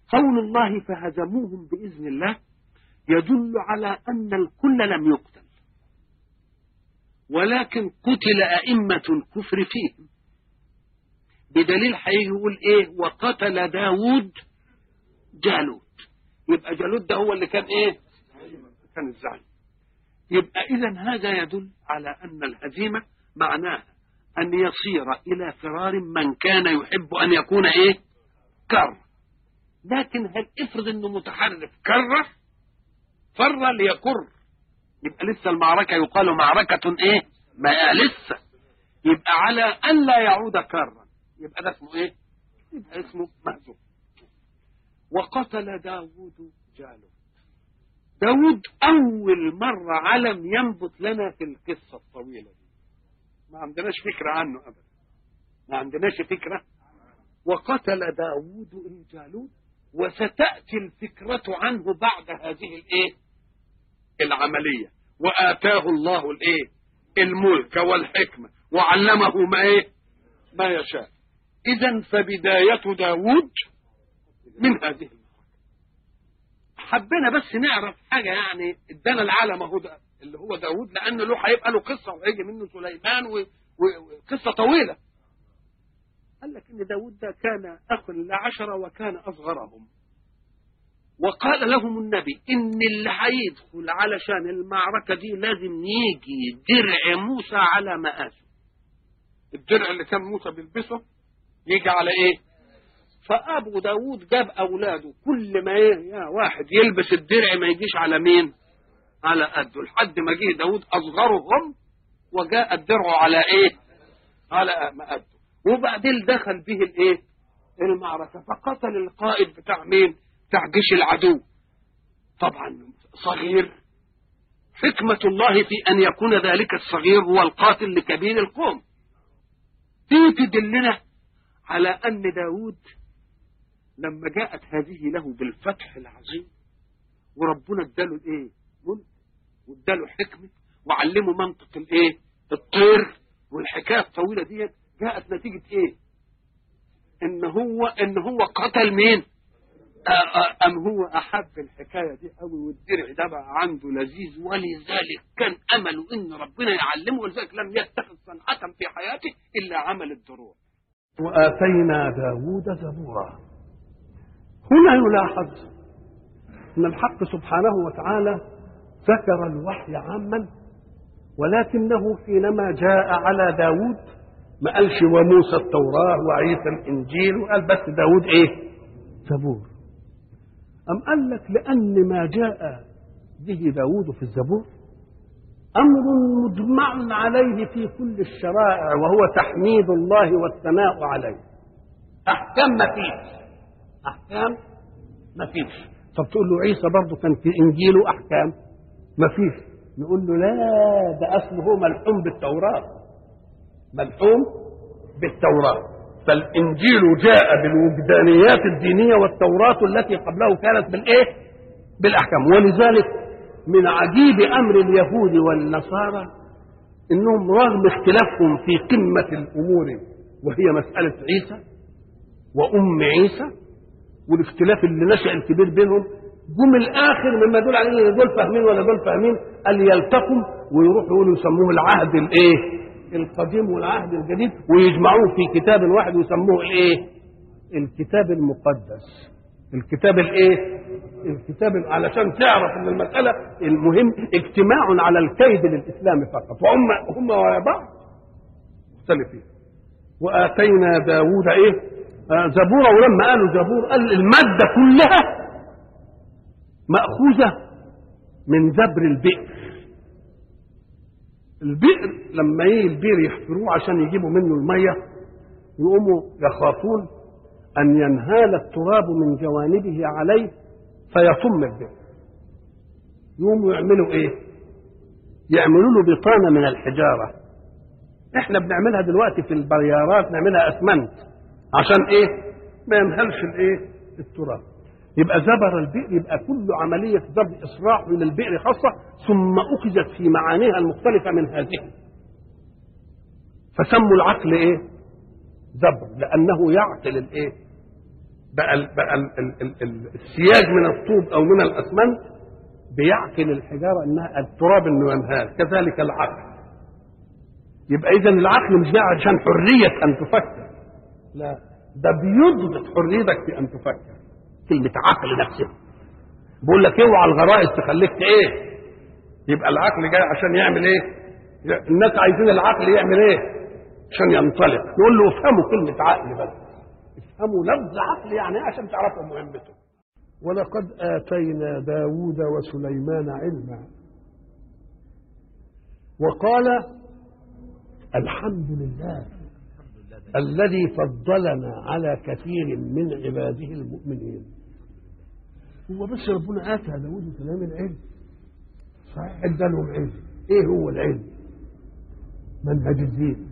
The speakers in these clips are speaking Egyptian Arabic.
قول الله فهزموهم بإذن الله يدل على أن الكل لم يقتل ولكن قتل أئمة الكفر فيهم بدليل هيجي يقول ايه وقتل داود جالوت يبقى جالوت ده هو اللي كان ايه كان الزعيم يبقى اذا هذا يدل على ان الهزيمه معناها ان يصير الى فرار من كان يحب ان يكون ايه كر لكن هل افرض انه متحرف كره فر ليكر يبقى لسه المعركه يقال معركه ايه ما لسه يبقى على ان لا يعود كرا يبقى ده اسمه ايه يبقى اسمه مهزوم وقتل داود جالوت داود أول مرة علم ينبت لنا في القصة الطويلة دي ما عندناش فكرة عنه أبدا ما عندناش فكرة وقتل داود جالوت وستأتي الفكرة عنه بعد هذه الايه العملية وآتاه الله الايه الملك والحكمة وعلمه ما ايه ما يشاء إذا فبداية داود من هذه المعركة حبينا بس نعرف حاجة يعني ادانا العالم اهو ده اللي هو داود لأن له هيبقى له قصة وهيجي منه سليمان وقصة طويلة قال لك إن داود ده كان أخ لعشرة وكان أصغرهم وقال لهم النبي إن اللي هيدخل علشان المعركة دي لازم يجي درع موسى على مقاسه الدرع اللي كان موسى بيلبسه يجي على ايه فابو داود جاب اولاده كل ما ايه يا واحد يلبس الدرع ما يجيش على مين على قده لحد ما جه داود اصغرهم وجاء الدرع على ايه على ما قده وبعدين دخل به الايه المعركه فقتل القائد بتاع مين بتاع جيش العدو طبعا صغير حكمة الله في أن يكون ذلك الصغير هو القاتل لكبير القوم دي تدلنا على أن داود لما جاءت هذه له بالفتح العظيم وربنا اداله الايه ملك واداله حكمة وعلمه منطق الايه الطير والحكاية الطويلة دي جاءت نتيجة ايه ان هو ان هو قتل مين أم هو أحب الحكاية دي أوي والدرع ده بقى عنده لذيذ ولذلك كان أمله إن ربنا يعلمه ولذلك لم يتخذ صنعة في حياته إلا عمل الدروع وآتينا داود زبورا هنا يلاحظ أن الحق سبحانه وتعالى ذكر الوحي عاما ولكنه حينما جاء على داود ما قالش وموسى التوراة وعيسى الإنجيل وقال بس داود إيه زبور أم قال لك لأن ما جاء به داود في الزبور أمر مجمع عليه في كل الشرائع وهو تحميد الله والثناء عليه أحكام ما فيش أحكام ما فيش طب تقول له عيسى برضه كان في إنجيله أحكام ما فيش نقول له لا ده أصله ملحوم بالتوراة ملحوم بالتوراة فالإنجيل جاء بالوجدانيات الدينية والتوراة التي قبله كانت بالإيه؟ بالأحكام ولذلك من عجيب أمر اليهود والنصارى إنهم رغم اختلافهم في قمة الأمور وهي مسألة عيسى وأم عيسى والاختلاف اللي نشأ الكبير بينهم جم الآخر مما يدل عليه إن دول فاهمين ولا دول فاهمين قال يلتقوا ويروحوا يقولوا يسموه العهد الإيه؟ القديم والعهد الجديد ويجمعوه في كتاب واحد ويسموه الايه الكتاب المقدس الكتاب الايه الكتاب علشان تعرف ان المساله المهم اجتماع على الكيد للاسلام فقط وهم هم ويا بعض مختلفين واتينا داوود ايه آه زبورا ولما قالوا زبور قال الماده كلها ماخوذه من زبر البئر البئر لما يجي البئر يحفروه عشان يجيبوا منه الميه يقوموا يخافون ان ينهال التراب من جوانبه عليه فيطم البئر يقوموا يعملوا ايه يعملوا له بطانه من الحجاره احنا بنعملها دلوقتي في البريارات نعملها اسمنت عشان ايه ما ينهلش الايه التراب يبقى زبر البئر يبقى كل عملية ضرب إصراح من البئر خاصة ثم أخذت في معانيها المختلفة من هذه فسموا العقل إيه؟ زبر لأنه يعقل الإيه؟ بقى ال بقى ال ال ال ال السياج من الطوب او من الاسمنت بيعقل الحجاره انها التراب انه ينهار كذلك العقل يبقى اذا العقل مش جاي عشان حريه ان تفكر لا ده بيضبط حريتك في ان تفكر كلمه عقل نفسها بقول لك اوعى الغرائز تخليك ايه يبقى العقل جاي عشان يعمل ايه الناس عايزين العقل يعمل ايه عشان ينطلق نقول له افهموا كلمه عقل بس افهموا لفظ عقل يعني ايه عشان تعرفوا مهمته ولقد آتينا داود وسليمان علما وقال الحمد لله الذي فضلنا على كثير من عباده المؤمنين هو بس ربنا آتى داود وسليمان العلم صحيح ادالهم علم ايه هو العلم منهج الدين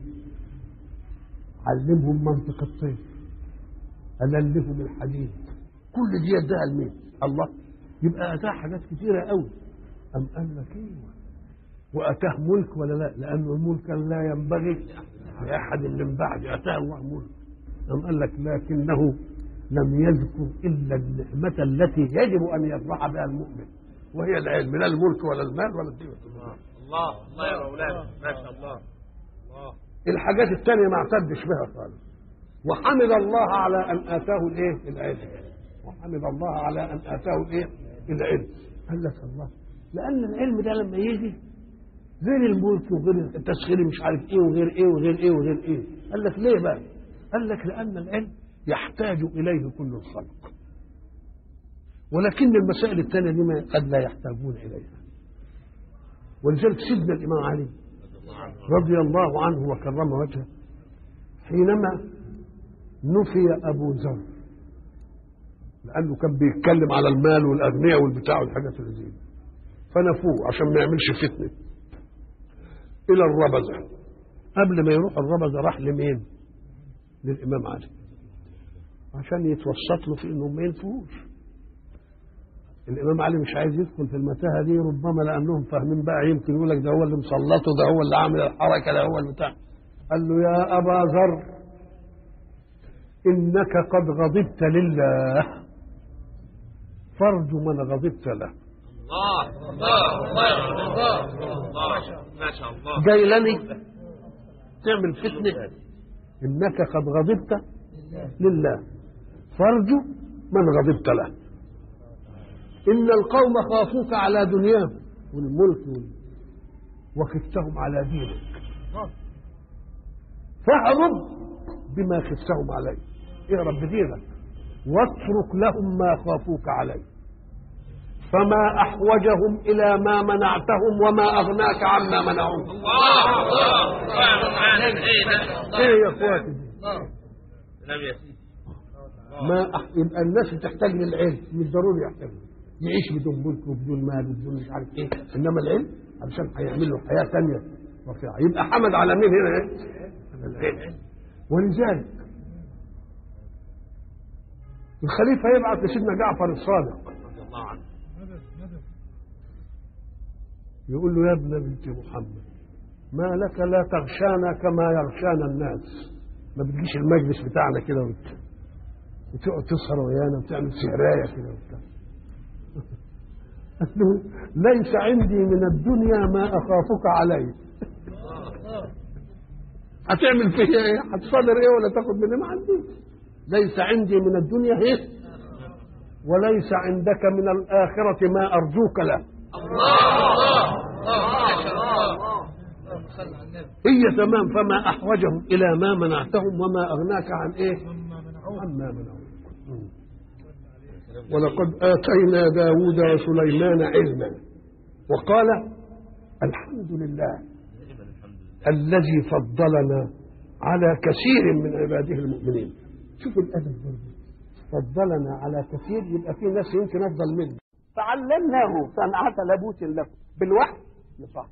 علمهم منطق الطير أللهم الحديد كل دي اداها لمين؟ الله يبقى اتاه حاجات كتيره قوي ام قال لك ايوه واتاه ملك ولا لا؟ لانه الملك لا ينبغي لاحد من بعد اتاه الله ملك ام قال لك لكنه لم يذكر الا النعمه التي يجب ان يفرح بها المؤمن وهي العلم لا الملك ولا المال ولا الدين الله الله الله يا مولانا ما شاء الله الله الحاجات الثانيه ما اعتدش بها خالص وحمد الله على ان اتاه الايه؟ العلم وحمد الله على ان اتاه الايه؟ العلم قال لك الله لان العلم ده لما يجي غير الملك وغير التسخير مش عارف ايه وغير ايه وغير ايه وغير ايه قال لك ليه بقى؟ قال لك لان العلم يحتاج اليه كل الخلق ولكن المسائل الثانيه دي ما- قد لا يحتاجون اليها ولذلك سيدنا الامام علي رضي الله عنه وكرم وجهه حينما نفي ابو ذر لانه كان بيتكلم على المال والاغنياء والبتاع والحاجات اللي زي دي. فنفوه عشان ما يعملش فتنه الى الربذه قبل ما يروح الربذه راح لمين؟ للامام علي عشان يتوسط له في انهم ما ينفوش الامام علي مش عايز يدخل في المتاهه دي ربما لانهم فاهمين بقى يمكن يقول لك ده هو اللي مسلطه ده هو اللي عامل الحركه ده هو البتاع قال له يا ابا ذر انك قد غضبت لله فرج من غضبت له الله الله الله الله الله ما شاء الله جاي لني تعمل فتنه انك قد غضبت لله فرج من غضبت له ان القوم خافوك على دنياهم والملك وال- وخفتهم على دينك فاهرب بما خفتهم عليه اهرب بدينك واترك لهم ما خافوك عليه فما احوجهم الى ما منعتهم وما اغناك عما منعوك الله الله الله ايه ده ايه يا اخواتي دي نعم يا سيدي ما أح... يبقى الناس بتحتاج للعلم مش ضروري يحتاج يعيش بدون ملك وبدون مال وبدون مش عارف ايه انما العلم علشان هيعمل له حياه ثانيه رفيعه يبقى حمد على مين هنا ايه؟ على العلم ولذلك الخليفه يبعث لسيدنا جعفر الصادق رضي الله عنه يقول له يا ابن بنت محمد ما لك لا تغشانا كما يغشانا الناس ما بتجيش المجلس بتاعنا كده وت... وتقعد تسهر ويانا وتعمل سهرايه كده وبتاع قال له ليس عندي من الدنيا ما اخافك عليه هتعمل فيا ايه؟ هتصادر ايه ولا تاخد مني ما عنديش ليس عندي من الدنيا ايه؟ وليس عندك من الاخره ما ارجوك له هي تمام فما احوجهم الى ما منعتهم وما اغناك عن ايه؟ عما منعوك ولقد اتينا داود وسليمان علما وقال الحمد لله الذي فضلنا على كثير من عباده المؤمنين شوف الادب برضه فضلنا على كثير يبقى في ناس يمكن افضل منه فعلمناه صنعة لبوس لكم بالوحي صح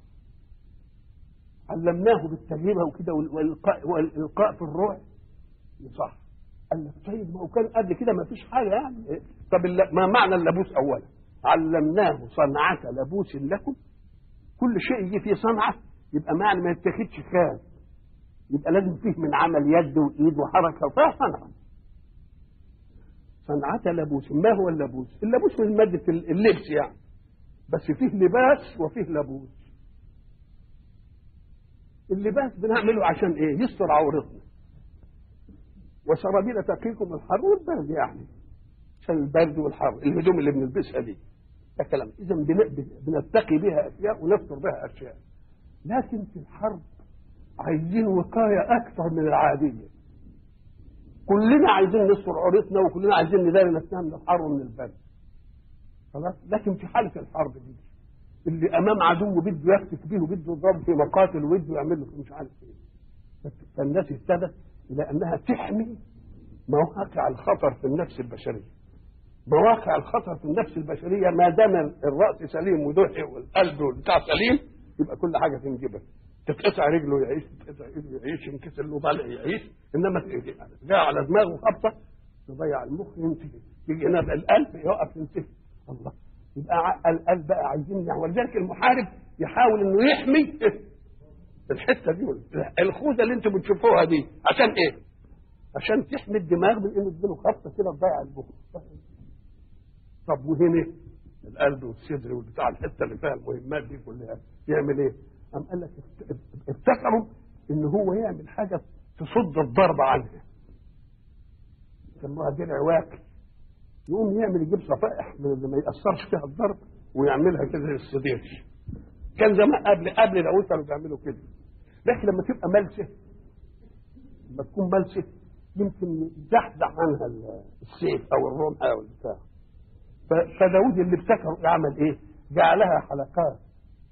علمناه بالتجربه وكده وال- والالقاء والالقاء في الروح صح قال لك طيب ما هو كان قبل كده ما فيش حاجه يعني طب الل- ما معنى اللبوس اولا علمناه صنعة لبوس لكم كل شيء يجي فيه صنعه يبقى معنى ما يتخذش خام يبقى لازم فيه من عمل يد وايد وحركه وفيها صنعه صنعة لبوس ما هو اللبوس اللبوس من مادة اللبس يعني بس فيه لباس وفيه لبوس اللباس بنعمله عشان ايه يستر عورتنا وسرابيل تقيكم الحر والبرد يعني عشان البرد والحر الهدوم اللي بنلبسها دي ده كلام اذا بنتقي بها اشياء ونستر بها اشياء لكن في الحرب عايزين وقايه اكثر من العاديه كلنا عايزين نستر عورتنا وكلنا عايزين نداري نفسنا من الحر ومن البرد خلاص لكن في حاله الحرب دي اللي امام عدو بده يفتك به وبده يضرب في مقاتل وبده يعمل له مش عارف ايه فالناس اهتدت الى انها تحمي مواقع الخطر في النفس البشريه مواقع الخطر في النفس البشريه ما دام الراس سليم ودحي والقلب والبتاع سليم يبقى كل حاجه تنجبها تتقطع رجله يعيش تتقطع ايده يعيش ينكسر له ضلع يعيش انما جاء على دماغه خبطه تضيع المخ ينتهي يجي هنا القلب يقف ينتهي الله يبقى القلب بقى عايزين يعني ولذلك المحارب يحاول انه يحمي الحته دي الخوذه اللي انتم بتشوفوها دي عشان ايه؟ عشان تحمي الدماغ من انه تجيله خبطه كده تضيع المخ طب وهنا القلب والصدر والبتاع الحته اللي فيها المهمات دي كلها يعمل ايه؟ قام قال لك ابتكروا ان هو يعمل حاجه تصد الضربه عنها سموها درع واكل يقوم يعمل يجيب صفائح من اللي ما ياثرش فيها الضرب ويعملها كده للصديق كان زمان قبل قبل الاول كانوا بيعملوا كده لكن لما تبقى ملسه لما تكون ملسه يمكن يزحزح عنها السيف او الرمح او البتاع فداود اللي ابتكر يعمل ايه؟ جعلها حلقات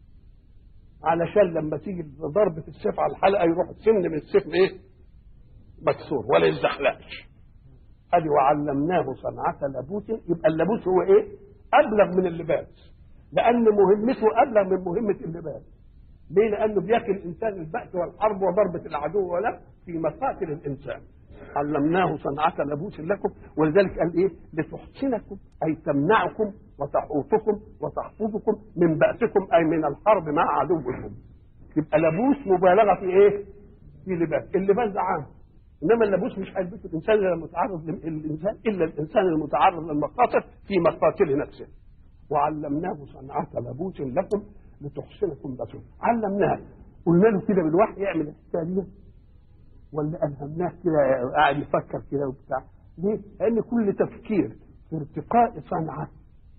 علشان لما تيجي ضربة السيف على الحلقة يروح سن من السيف ايه؟ مكسور ولا يزحلقش. ادي وعلمناه صنعة لبوس يبقى اللبوس هو ايه؟ ابلغ من اللباس. لان مهمته ابلغ من مهمة اللباس. ليه؟ لانه بيقي الانسان البأس والحرب وضربة العدو ولا في مقاتل الانسان. علمناه صنعة لبوس لكم ولذلك قال ايه؟ لتحسنكم اي تمنعكم وتحوطكم وتحفظكم من بأسكم أي من الحرب مع عدوكم يبقى لبوس مبالغة في إيه؟ في لباس اللباس ده عام إنما اللبوس مش هيلبسه الإنسان إلا المتعرض الإنسان إلا الإنسان المتعرض للمقاصد في مقاتل نفسه وعلمناه صنعة لبوس لكم لتحسنكم بأسكم علمناه قلنا له كده بالوحي يعمل الحكاية ولا ألهمناه كده قاعد يفكر كده وبتاع ليه؟ لأن كل تفكير في ارتقاء صنعه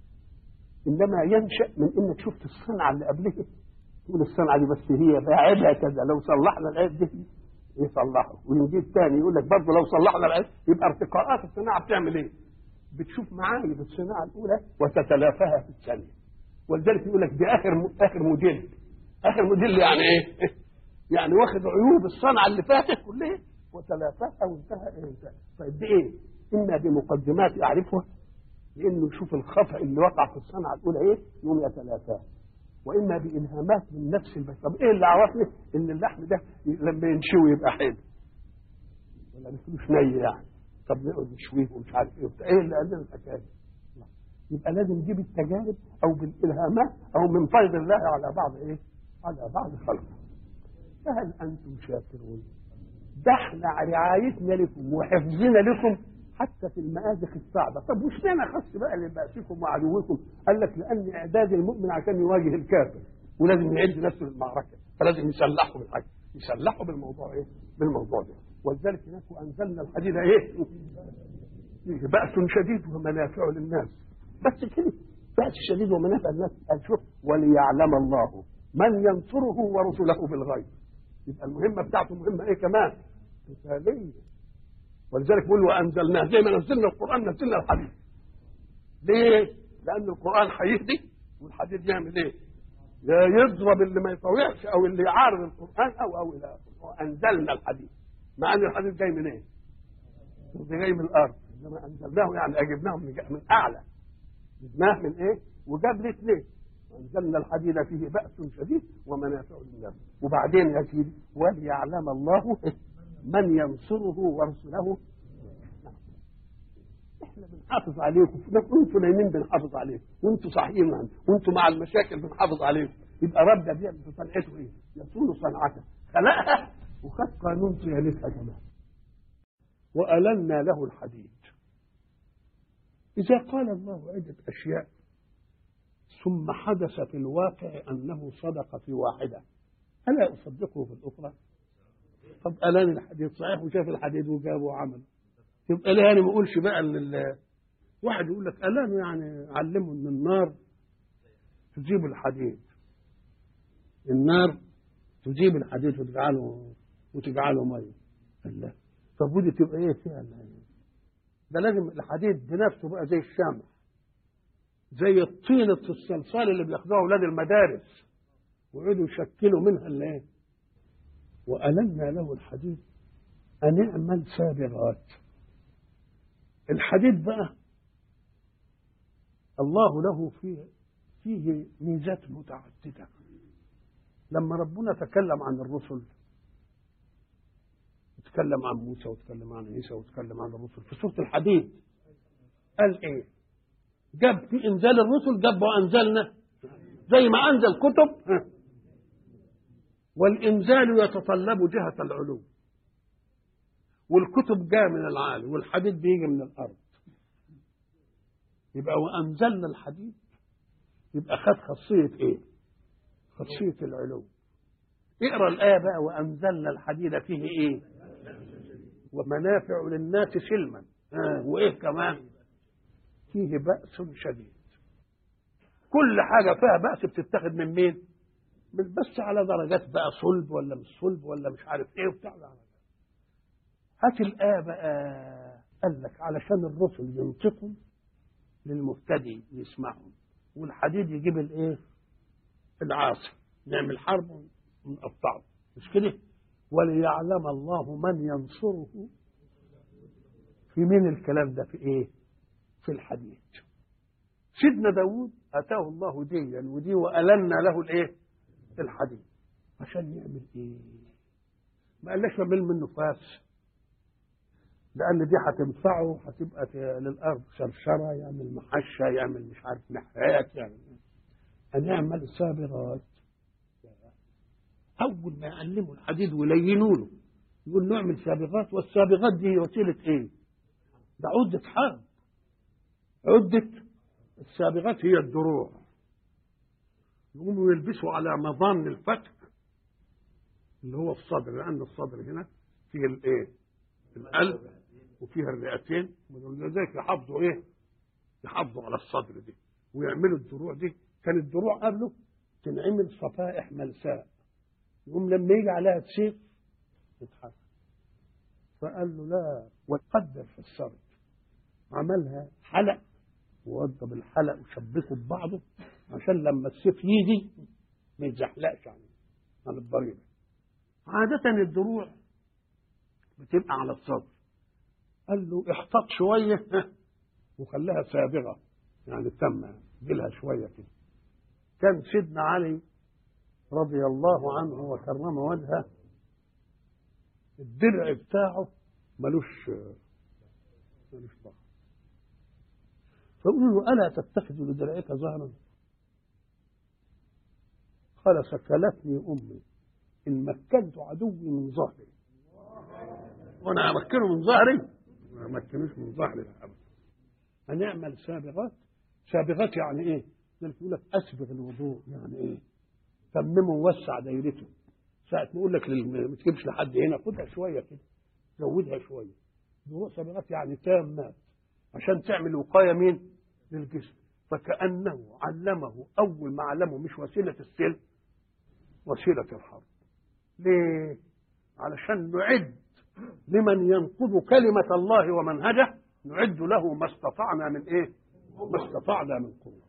انما ينشا من انك شفت الصنعه اللي قبلها تقول الصنعه دي بس هي بقى عيبها كذا لو صلحنا العيب دي يصلحه ويجي الثاني يقول لك برضه لو صلحنا العيب يبقى ارتقاءات الصناعه بتعمل ايه؟ بتشوف معايب الصناعه الاولى وتتلافاها في الثانيه ولذلك يقول لك دي اخر اخر موديل اخر موديل يعني ايه؟ يعني واخد عيوب الصنعه اللي فاتت كلها وتلافاها وانتهى انتهى طيب دي ايه؟ اما بمقدمات يعرفها لانه يشوف الخطا اللي وقع في الصنعه الاولى ايه يقوم يتلافاه واما بالهامات من نفس البشر طب ايه اللي عرفني ان اللحم ده لما ينشوي يبقى حلو ولا مش ني يعني طب نقعد نشويه ومش عارف ايه وبتاع ايه اللي قال لنا الحكايه دي يبقى لازم نجيب التجارب او بالالهامات او من فيض الله على بعض ايه على بعض خلقه فهل انتم شاكرون ده احنا رعايتنا لكم وحفظنا لكم حتى في المآزق الصعبة طب وش معنى خص بقى لبأسكم وعدوكم قال لك لأن إعداد المؤمن عشان يواجه الكافر ولازم يعد نفسه للمعركة فلازم يسلحه بالحاجة يسلحه بالموضوع إيه بالموضوع ده ولذلك هناك أنزلنا الحديد إيه بأس شديد ومنافع للناس بس كده بأس شديد ومنافع للناس قال شوف وليعلم الله من ينصره ورسله بالغيب يبقى المهمة بتاعته مهمة إيه كمان قتالية ولذلك بيقول وانزلناه زي ما نزلنا القران نزلنا الحديد ليه؟ لان القران هيهدي والحديد يعمل ايه؟ يا يضرب اللي ما يطوعش او اللي يعارض القران او او الى اخره وانزلنا الحديد مع ان الحديد جاي من ايه؟ جاي من الارض انما انزلناه يعني اجبناه من, من اعلى جبناه من ايه؟ وجاب لي اثنين وانزلنا الحديد فيه باس شديد ومنافع للناس وبعدين يا سيدي وليعلم الله من ينصره ورسله احنا بنحافظ عليكم وانتوا نايمين بنحافظ عليكم وانتوا صاحيين وانتوا مع المشاكل بنحافظ عليكم يبقى رب بيعمل في صنعته ايه؟ يصون صنعته خلقها وخد قانون صيانتها كمان وألنا له الحديد إذا قال الله عدة أشياء ثم حدث في الواقع أنه صدق في واحدة ألا أصدقه في الأخرى طب ألان الحديد صحيح وشاف الحديد وجابه وعمل يبقى ليه أنا ما أقولش بقى لل واحد يقول لك ألان يعني علمه إن النار تجيب الحديد النار تجيب الحديد وتجعله وتجعله ميه قال لا طب ودي تبقى ايه فيها ده لازم الحديد بنفسه بقى زي الشمع زي الطينة الصلصال اللي بياخدوها اولاد المدارس ويقعدوا يشكلوا منها الايه وألنا له الحديد أن اعمل سابغات الحديد بقى الله له فيه فيه ميزات متعددة لما ربنا تكلم عن الرسل وتكلم عن موسى وتكلم عن عيسى وتكلم عن الرسل في سورة الحديد قال ايه جاب في انزال الرسل جاب وانزلنا زي ما انزل كتب ها. والانزال يتطلب جهة العلو والكتب جاء من العالي والحديد بيجي من الارض يبقى وانزلنا الحديد يبقى خد خاصية ايه خاصية العلو اقرا الآية بقى وأنزلنا الحديد فيه إيه؟ ومنافع للناس سلما آه. وإيه كمان؟ فيه بأس شديد كل حاجة فيها بأس بتتاخد من مين؟ من بس على درجات بقى صلب ولا مش صلب ولا مش عارف إيه وبتاع هات الآية بقى قال لك علشان الرسل ينطقوا للمهتدي يسمعهم والحديد يجيب الايه؟ العاصي نعمل حرب ونقطعه مش كده؟ وليعلم الله من ينصره في مين الكلام ده في ايه؟ في الحديد سيدنا داود اتاه الله ديا ودي والنا له الايه؟ الحديد عشان يعمل ايه؟ ما قالش اعمل منه فاس لان دي هتنفعه هتبقى للارض شرشره يعمل محشه يعمل مش عارف محرات يعمل ان يعمل سابغات اول ما يعلموا الحديد ويلينوا له يقول له اعمل سابغات والسابغات دي وسيله ايه؟ ده عده حرب عده السابغات هي الدروع يقوموا يلبسوا على مظان الفتك اللي هو الصدر لان الصدر هنا فيه الايه؟ القلب وفيها الرئتين ولذلك يحافظوا ايه؟ يحافظوا على الصدر دي ويعملوا الدروع دي كان الدروع قبله تنعمل صفائح ملساء يقوم لما يجي عليها سيف يتحرك فقال له لا وقدر في السرد عملها حلق ووضب الحلق وشبكه ببعضه عشان لما السيف يجي ما يتزحلقش عن عن الضريبه عادة الدروع بتبقى على الصدر قال له احتاط شوية وخلاها سابغة يعني تم جيلها شوية كده كان سيدنا علي رضي الله عنه وكرم وجهه الدرع بتاعه ملوش ملوش ظهر فقول له ألا تتخذ لدرعك ظهرا قال سكلتني أمي إن مكنت عدوي من ظهري وانا امكنه من ظهري ما امكنوش من ظهري ابدا هنعمل سابغات سابغات يعني ايه؟ لذلك يقول لك اسبغ الوضوء يعني ايه؟ تممه ووسع دايرته ساعة ما يقول لك ما تجيبش لحد هنا خدها شوية كده زودها شوية دروع سابغات يعني تامات عشان تعمل وقاية مين؟ للجسم فكأنه علمه أول ما علمه مش وسيلة السلم وسيلة الحرب ليه؟ علشان نعد لمن ينقض كلمة الله ومنهجه نعد له ما استطعنا من ايه؟ ما استطعنا من قوة.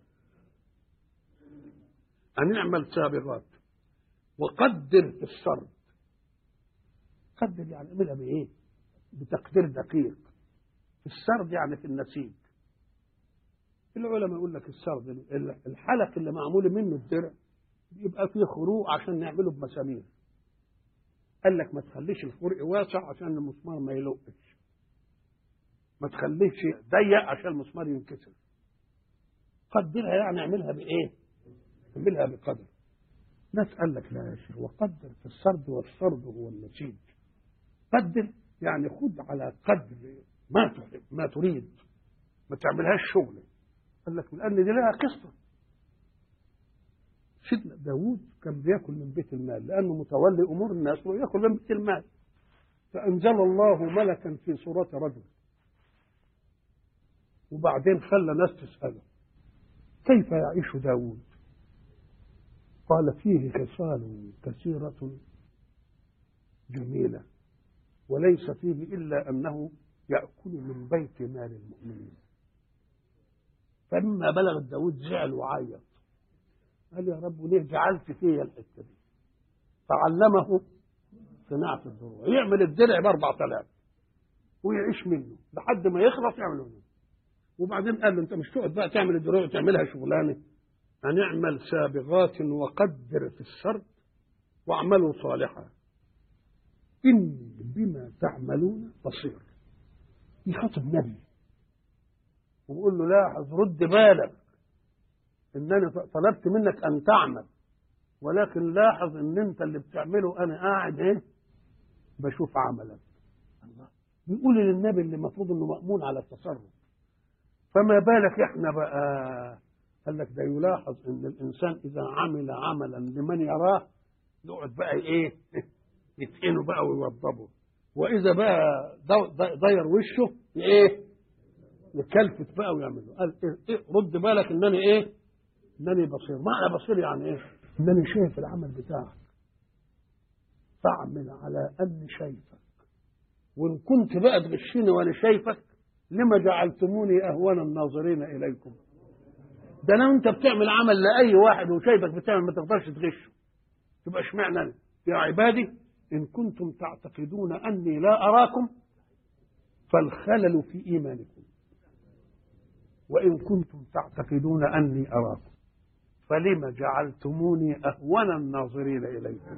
أن نعمل سابغات وقدر في السرد. قدر يعني اعملها بإيه؟ بتقدير دقيق. في السرد يعني في النسيج. العلماء يقول لك السرد الحلق اللي معمول منه الدرع يبقى فيه خروق عشان نعمله بمسامير. قال لك ما تخليش الخرق واسع عشان المسمار ما يلقش ما تخليش ضيق عشان المسمار ينكسر قدرها يعني اعملها بايه اعملها بقدر ناس قال لك لا يا شيخ وقدر في السرد والسرد هو النسيج قدر يعني خد على قدر ما تحب ما تريد ما تعملهاش شغل قال لك لان دي لها قصه سيدنا داوود كان بياكل من بيت المال لانه متولي امور الناس وياكل من بيت المال فانزل الله ملكا في صوره رجل وبعدين خلى ناس تساله كيف يعيش داوود قال فيه خصال كثيره جميله وليس فيه الا انه ياكل من بيت مال المؤمنين فلما بلغ داود زعل وعيط قال يا رب ليه جعلت فيا الحته دي فعلمه صناعه الدروع يعمل الدرع ب 4000 ويعيش منه لحد ما يخلص يعمله منه وبعدين قال له انت مش تقعد بقى تعمل الدروع وتعملها شغلانه هنعمل سابغات وقدر في السرد واعملوا صالحا اني بما تعملون بصير يخاطب نبي وبقول له لاحظ رد بالك انني طلبت منك ان تعمل ولكن لاحظ ان انت اللي بتعمله انا قاعد ايه بشوف عملك الله بيقول للنبي اللي المفروض انه مامون على التصرف فما بالك احنا بقى قال لك ده يلاحظ ان الانسان اذا عمل عملا لمن يراه يقعد بقى ايه يتقنه بقى ويوضبه واذا بقى ضير وشه ايه يكلفت بقى ويعمله قال إيه إيه رد بالك انني ايه انني بصير معنى بصير يعني ايه انني شايف العمل بتاعك فاعمل على اني شايفك وان كنت بقى تغشني وانا شايفك لما جعلتموني اهون الناظرين اليكم ده انا وانت بتعمل عمل لاي واحد وشايفك بتعمل ما تقدرش تغشه تبقى اشمعنى انا يا عبادي ان كنتم تعتقدون اني لا اراكم فالخلل في ايمانكم وإن كنتم تعتقدون أني أراكم فلم جعلتموني أهون الناظرين إليكم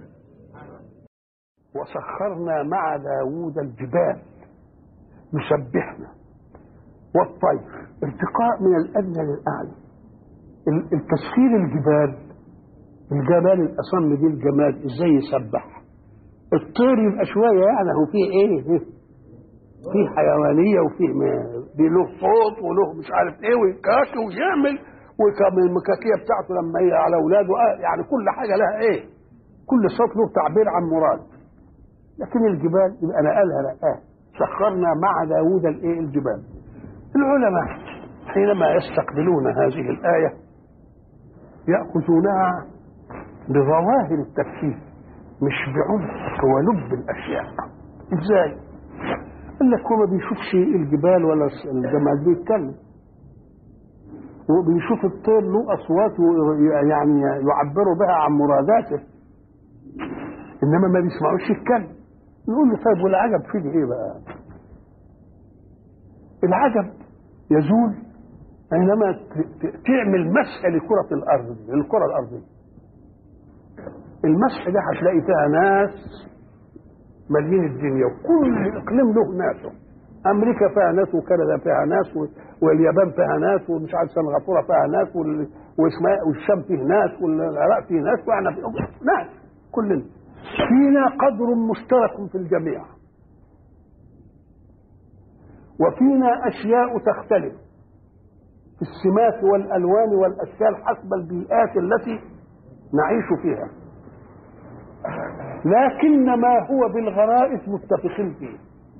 وسخرنا مع داوود الجبال يسبحنا والطير ارتقاء من الأدنى للأعلى التسخير الجبال الجبال الأصم دي الجماد ازاي يسبح الطير يبقى شوية يعني هو فيه ايه فيه حيوانية وفيه له صوت وله مش عارف ايه ويكاكي ويعمل وكمان المكاكيه بتاعته لما هي على اولاده يعني كل حاجه لها ايه؟ كل صوت له تعبير عن مراد. لكن الجبال يبقى نقلها لا سخرنا مع داوود الايه الجبال. العلماء حينما يستقبلون هذه الايه ياخذونها بظواهر التفسير مش بعمق ولب الاشياء. ازاي؟ قال لك هو ما بيشوفش الجبال ولا الجمال بيتكلم وبيشوف الطير له اصوات يعني يعبروا بها عن مراداته انما ما بيسمعوش يتكلم نقول له طيب والعجب فيه ايه بقى العجب يزول حينما تعمل مسح لكرة الأرض للكرة الأرضية المسح ده هتلاقي فيها ناس مالين الدنيا وكل اقليم له ناسه امريكا فيها ناس وكندا فيها ناس واليابان فيها ناس ومش عارف سنغافوره فيها ناس والشام فيه ناس والعراق فيه ناس واحنا فيه ناس كلنا فينا قدر مشترك في الجميع وفينا اشياء تختلف في السمات والالوان والاشكال حسب البيئات التي نعيش فيها لكن ما هو بالغرائز متفقين فيه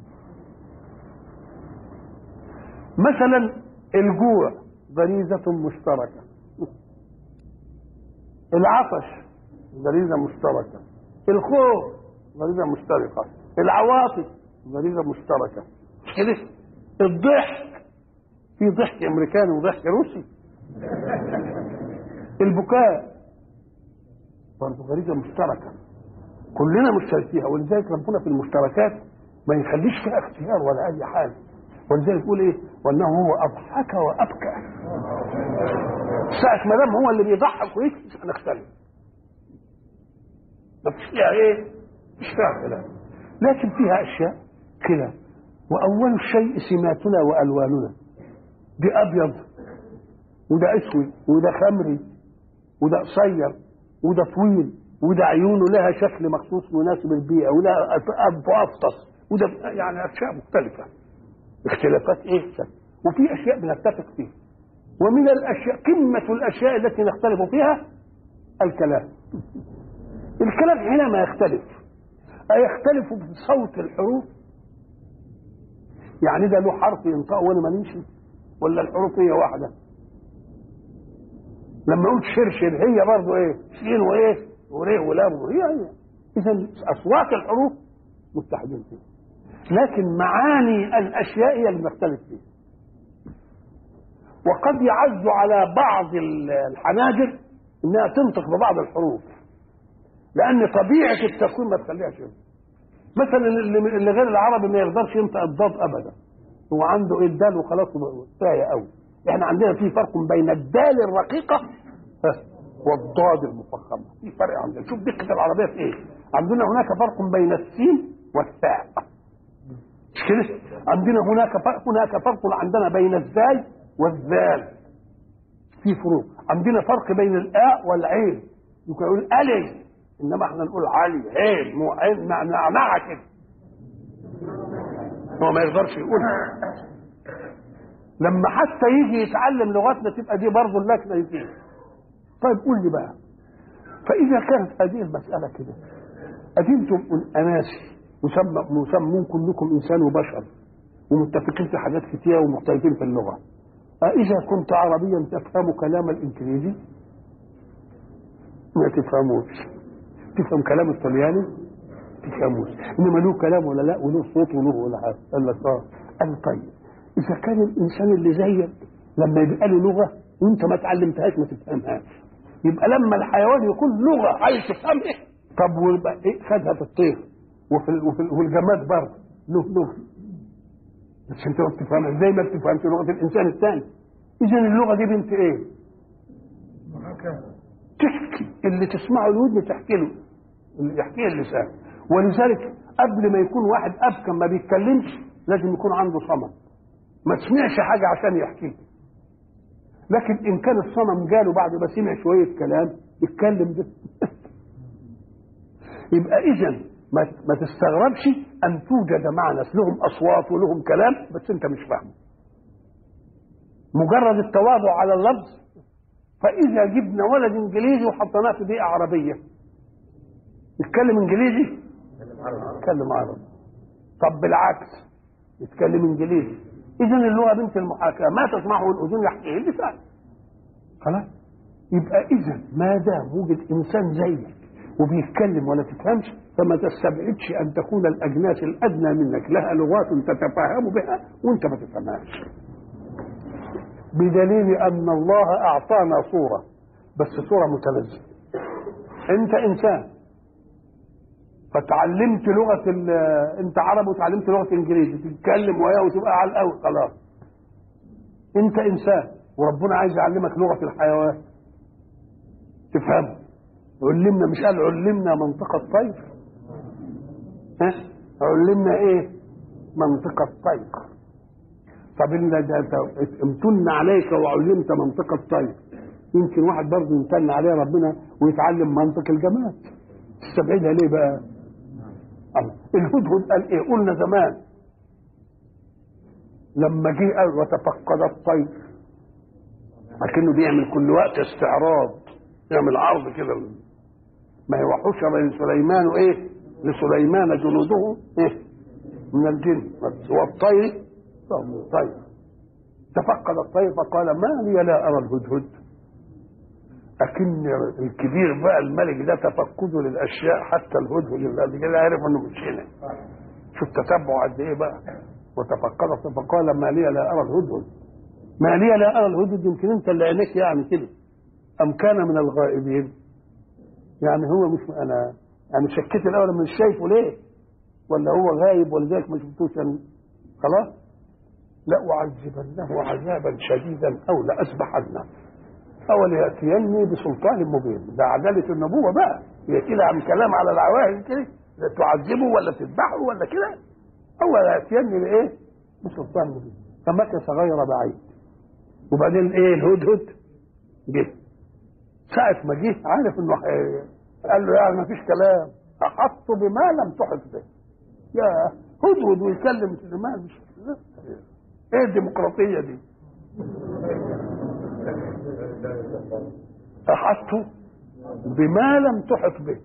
مثلا الجوع غريزة مشتركة العطش غريزة مشتركة الخوف غريزة مشتركة العواطف غريزة مشتركة كده الضحك في ضحك امريكاني وضحك روسي البكاء برضه غريزة مشتركة كلنا مشتركيها ولذلك ربنا في المشتركات ما يخليش فيها اختيار ولا اي حاجه ولذلك يقول ايه وانه هو اضحك وابكى ساعة ما دام هو اللي بيضحك ويبكي مش هنختلف ما فيش فيها ايه مش فيها خلاف لكن فيها اشياء كده واول الشيء سماتنا والواننا دي ابيض وده اسود وده خمري وده قصير وده طويل وده عيونه لها شكل مخصوص مناسب البيئة ولها أنف أفطس وده يعني أشياء مختلفة اختلافات إيه وفي اشياء بنتفق فيها ومن الاشياء قمه الاشياء التي نختلف فيها الكلام الكلام حينما يختلف أيختلف بصوت الحروف يعني ده له حرف ينطق وانا ما نمشي ولا الحروف هي واحده لما قلت شرشر هي برضه ايه شين وايه وريه ولام هي هي اذا اصوات الحروف متحدين فيها لكن معاني الاشياء هي اللي نختلف فيها وقد يعز على بعض الحناجر انها تنطق ببعض الحروف لان طبيعه التكوين ما تخليهاش كده مثلا اللي اللي غير العربي ما يقدرش ينطق الضاد ابدا هو عنده ايه الدال وخلاص كفايه قوي احنا عندنا في فرق بين الدال الرقيقه ها، والضاد المفخمه في فرق عندنا شوف دقه العربيه في ايه عندنا هناك فرق بين السين والثاء مش كده عندنا هناك فرق هناك فرق عندنا بين الزاي والذال في فروق عندنا فرق بين الاء والعين يمكن يقول الي انما احنا نقول علي عين مو عين مع مع مع كده هو ما يقدرش يقولها لما حتى يجي يتعلم لغتنا تبقى دي برضه اللكنه يجي طيب قول لي بقى فاذا كانت هذه المساله كده ادينتم اناسي مسمى مسمون كلكم انسان وبشر ومتفقين في حاجات كتيره ومختلفين في اللغه أإذا كنت عربيا تفهم كلام الإنجليزي ما تفهموش تفهم كلام الطلياني تفهموش إنما له كلام ولا لا وله صوت وله ولا حاجة قال لك آه قال طيب إذا كان الإنسان اللي زيك لما يبقى له لغة وأنت ما تعلمتهاش ما تفهمهاش يبقى لما الحيوان يكون لغة عايز تفهمها طب ويبقى إيه خدها في الطير وفي ال- وفي ال- والجماد برضه له لغة بس انت ما بتفهمها زي ما بتفهمش لغه الانسان الثاني اذا اللغه دي بنت ايه تحكي اللي تسمعه الودن تحكي له اللي يحكيه اللسان ولذلك قبل ما يكون واحد ابكم ما بيتكلمش لازم يكون عنده صمم ما تسمعش حاجه عشان يحكي لكن ان كان الصمم جاله بعد ما سمع شويه كلام يتكلم ده يبقى اذا ما ما تستغربش ان توجد مع ناس لهم اصوات ولهم كلام بس انت مش فاهمه مجرد التواضع على اللفظ فاذا جبنا ولد انجليزي وحطيناه في بيئه عربيه يتكلم انجليزي يتكلم عربي طب بالعكس يتكلم انجليزي اذا اللغه بنت المحاكاه ما تسمعه الاذن يحكيه اللسان خلاص يبقى اذا ما دام وجد انسان زيك وبيتكلم ولا تفهمش فما تستبعدش ان تكون الاجناس الادنى منك لها لغات تتفاهم بها وانت ما تفهمهاش بدليل ان الله اعطانا صوره بس صوره متلازمه انت انسان فتعلمت لغه ال- انت عربي وتعلمت لغه انجليزي تتكلم وياه وتبقى على القوي خلاص انت انسان وربنا عايز يعلمك لغه الحيوان تفهمه علمنا مش قال علمنا منطق الطير ها علمنا ايه منطق الطير طب ان ده ده امتن عليك وعلمت منطق الطير يمكن واحد برضه يمتن عليه ربنا ويتعلم منطق الجماد تستبعدها ليه بقى الله. الهدهد قال ايه قلنا زمان لما جه قال وتفقد الطير لكنه بيعمل كل وقت استعراض يعمل عرض كده ما هو حشر لسليمان ايه لسليمان جنوده ايه من الجن والطير طير تفقد الطير فقال ما لي لا ارى الهدهد لكن الكبير بقى الملك ده تفقده للاشياء حتى الهدهد الذي كده عرف انه مش هنا شوف تتبعه قد ايه بقى وتفقد فقال ما لي لا ارى الهدهد ما لي لا ارى الهدهد يمكن انت اللي عينيك يعني كده ام كان من الغائبين يعني هو مش انا يعني شكيت الاول مش شايفه ليه ولا هو غايب ولذلك ما شفتوش يعني خلاص لأعذبنه عذابا شديدا او لأذبحنه او لياتيني بسلطان مبين ده عداله النبوه بقى هي كده عم كلام على العواهن كده لا تعذبه ولا تذبحه ولا كده او لياتيني بايه بسلطان مبين فمكث غير بعيد وبعدين ايه الهدهد جه ساعة ما جه عارف انه حي- قال له يعني ما فيش كلام احط بما لم تحط به يا هدهد ويكلم سليمان مش ايه الديمقراطيه دي احطت بما لم تحط به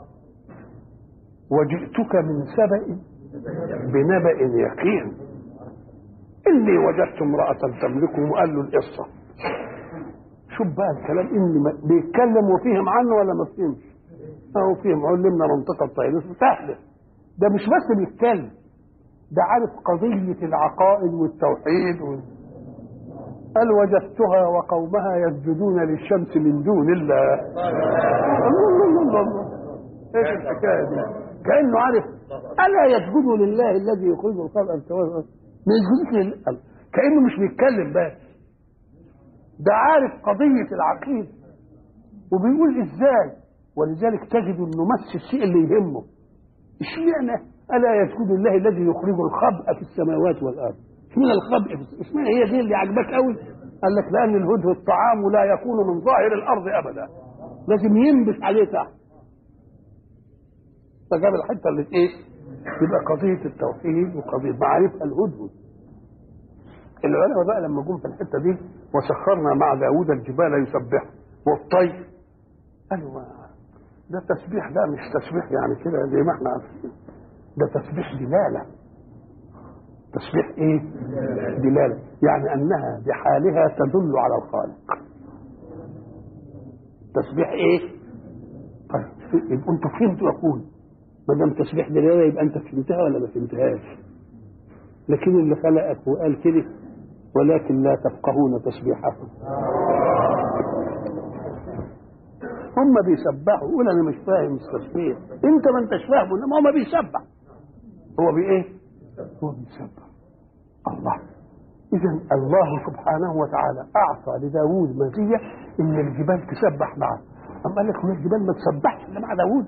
وجئتك من سبأ بنبأ يقين إني وجدت امرأة تملكهم وقال له القصة شوف بقى الكلام إني ما- بيتكلم وفيهم عنه ولا ما فهمش أهو فيهم علمنا منطقة الطيب سهلة ده مش بس بيتكلم ده عارف قضية العقائد والتوحيد وال... قال وجدتها وقومها يسجدون للشمس من دون الله الله الله الله الله ايش الحكايه دي؟ كانه عارف الا يسجدوا لله الذي يخرج الخلق سواء ما يسجدوش لله كانه مش بيتكلم بس ده عارف قضيه العقيده وبيقول ازاي ولذلك تجد انه مس الشيء اللي يهمه اشمعنى الا يسجد الله الذي يخرج الخبء في السماوات والارض اشمعنى الخبء في- اشمعنى هي دي اللي عجبك قوي قال لك لان الهدهد الطعام لا يكون من ظاهر الارض ابدا لازم ينبش عليه تحت فجاب الحته اللي ايه يبقى قضيه التوحيد وقضيه معرفه الهدهد العلماء بقى لما جم في الحته دي وسخرنا مع داوود الجبال يسبح والطير قالوا ما- ده تسبيح ده مش تسبيح يعني كده زي ما احنا عارفين ده تسبيح دلاله تسبيح ايه دلاله يعني انها بحالها تدل على الخالق تسبيح ايه طيب في- يبقى انتوا فهمتوا يقول ما دام تسبيح دلاله يبقى انت فهمتها ولا ما فهمتهاش لكن اللي خلقك وقال كده ولكن لا تفقهون تسبيحهم هم بيسبحوا يقول انا مش فاهم التسبيح انت ما انتش فاهمه انما هو ما بيسبح هو بايه هو بيسبح الله اذا الله سبحانه وتعالى اعطى لداوود مزيه ان الجبال تسبح معه اما قال لك هو الجبال ما تسبحش الا مع داوود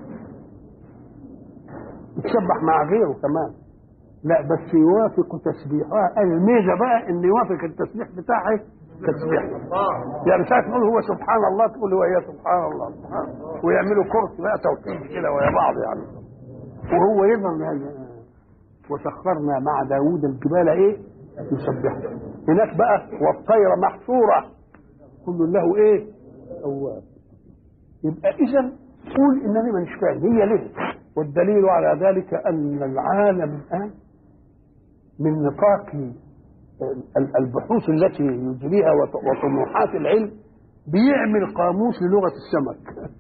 تسبح مع غيره كمان لا بس يوافق تسبيحها الميزه بقى ان يوافق التسبيح بتاعه تسبيح يعني ساعه تقول هو سبحان الله تقول هو هي سبحان الله سبحان الله. ويعملوا كرسي بقى توحيد كده ويا بعض يعني وهو يظهر يعني وسخرنا مع داوود الجبال ايه يسبح هناك بقى والطير محشوره كل له ايه اواب يبقى اذا قول انني مانيش فاهم هي ليه والدليل على ذلك ان العالم الان من نطاق ال- البحوث التي يجريها وط- وطموحات العلم بيعمل قاموس للغه السمك